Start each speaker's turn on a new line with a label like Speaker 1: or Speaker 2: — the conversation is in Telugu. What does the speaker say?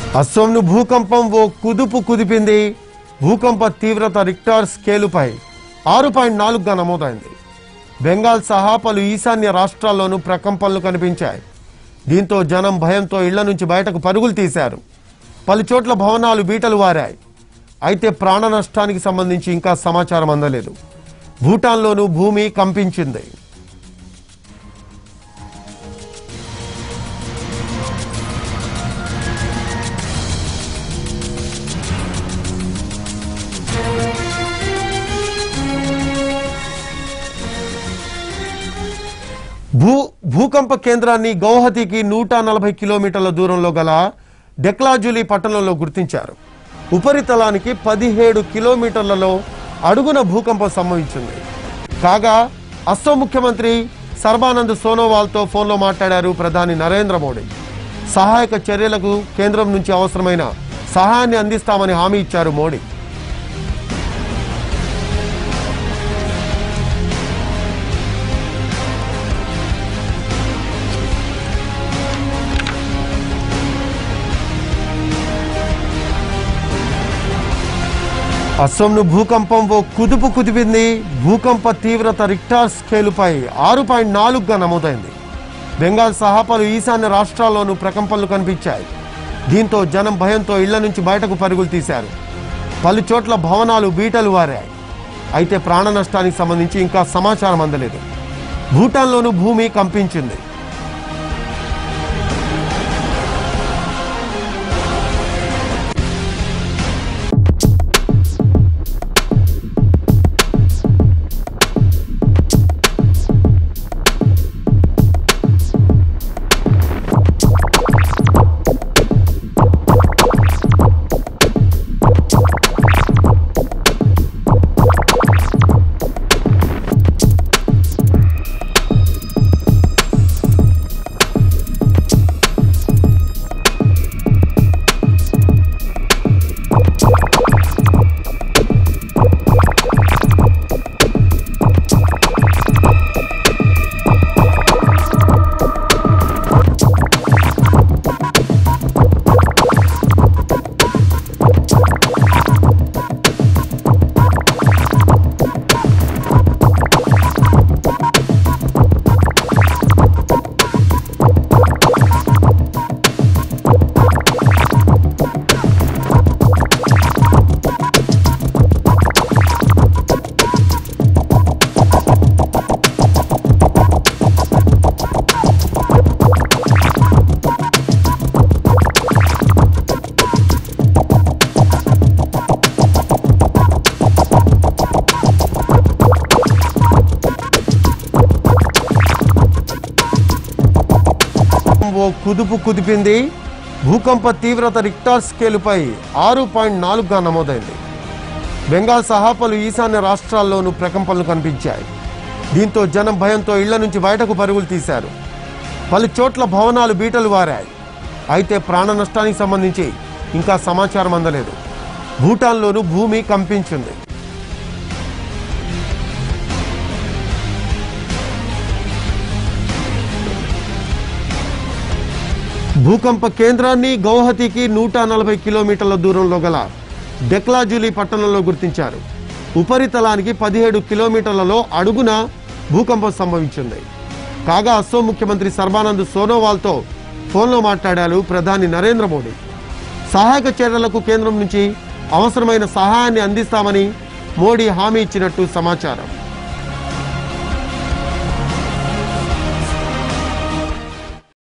Speaker 1: అస్సోంను భూకంపం ఓ కుదుపు కుదిపింది భూకంప తీవ్రత రిక్టార్ స్కేలుపై ఆరు పాయింట్ నాలుగుగా నమోదైంది బెంగాల్ సహా పలు ఈశాన్య రాష్ట్రాల్లోనూ ప్రకంపనలు కనిపించాయి దీంతో జనం భయంతో ఇళ్ల నుంచి బయటకు పరుగులు తీశారు పలు చోట్ల భవనాలు బీటలు వారాయి అయితే ప్రాణ నష్టానికి సంబంధించి ఇంకా సమాచారం అందలేదు భూటాన్లోనూ భూమి కంపించింది భూ భూకంప కేంద్రాన్ని గౌహతికి నూట నలభై కిలోమీటర్ల దూరంలో గల డెక్లాజులి పట్టణంలో గుర్తించారు ఉపరితలానికి పదిహేడు కిలోమీటర్లలో అడుగున భూకంపం సంభవించింది కాగా అస్సాం ముఖ్యమంత్రి సర్బానంద్ సోనోవాల్తో ఫోన్లో మాట్లాడారు ప్రధాని నరేంద్ర మోడీ సహాయక చర్యలకు కేంద్రం నుంచి అవసరమైన సహాయాన్ని అందిస్తామని హామీ ఇచ్చారు మోడీ అస్సోంను భూకంపం ఓ కుదుపు కుదిపింది భూకంప తీవ్రత రిక్టార్ స్కేలుపై ఆరు పాయింట్ నాలుగుగా నమోదైంది బెంగాల్ సహా పలు ఈశాన్య రాష్ట్రాల్లోనూ ప్రకంపనలు కనిపించాయి దీంతో జనం భయంతో ఇళ్ల నుంచి బయటకు పరుగులు తీశారు పలు చోట్ల భవనాలు బీటలు వారాయి అయితే ప్రాణ నష్టానికి సంబంధించి ఇంకా సమాచారం అందలేదు భూటాన్లోనూ భూమి కంపించింది ఓ కుదుపు కుదిపింది భూకంప తీవ్రత రిక్టార్ స్కేలుపై ఆరు పాయింట్ నాలుగుగా నమోదైంది బెంగాల్ సహా పలు ఈశాన్య రాష్ట్రాల్లోనూ ప్రకంపనలు కనిపించాయి దీంతో జనం భయంతో ఇళ్ల నుంచి బయటకు పరుగులు తీశారు పలు చోట్ల భవనాలు బీటలు వారాయి అయితే ప్రాణ నష్టానికి సంబంధించి ఇంకా సమాచారం అందలేదు భూటాన్లోనూ భూమి కంపించింది భూకంప కేంద్రాన్ని గౌహతికి నూట నలభై కిలోమీటర్ల దూరంలో గల డెక్లాజులి పట్టణంలో గుర్తించారు ఉపరితలానికి పదిహేడు కిలోమీటర్లలో అడుగున భూకంపం సంభవించింది కాగా అస్సోం ముఖ్యమంత్రి సర్బానంద్ సోనోవాల్తో ఫోన్లో మాట్లాడారు ప్రధాని నరేంద్ర మోడీ సహాయక చర్యలకు కేంద్రం నుంచి అవసరమైన సహాయాన్ని అందిస్తామని మోడీ హామీ ఇచ్చినట్టు సమాచారం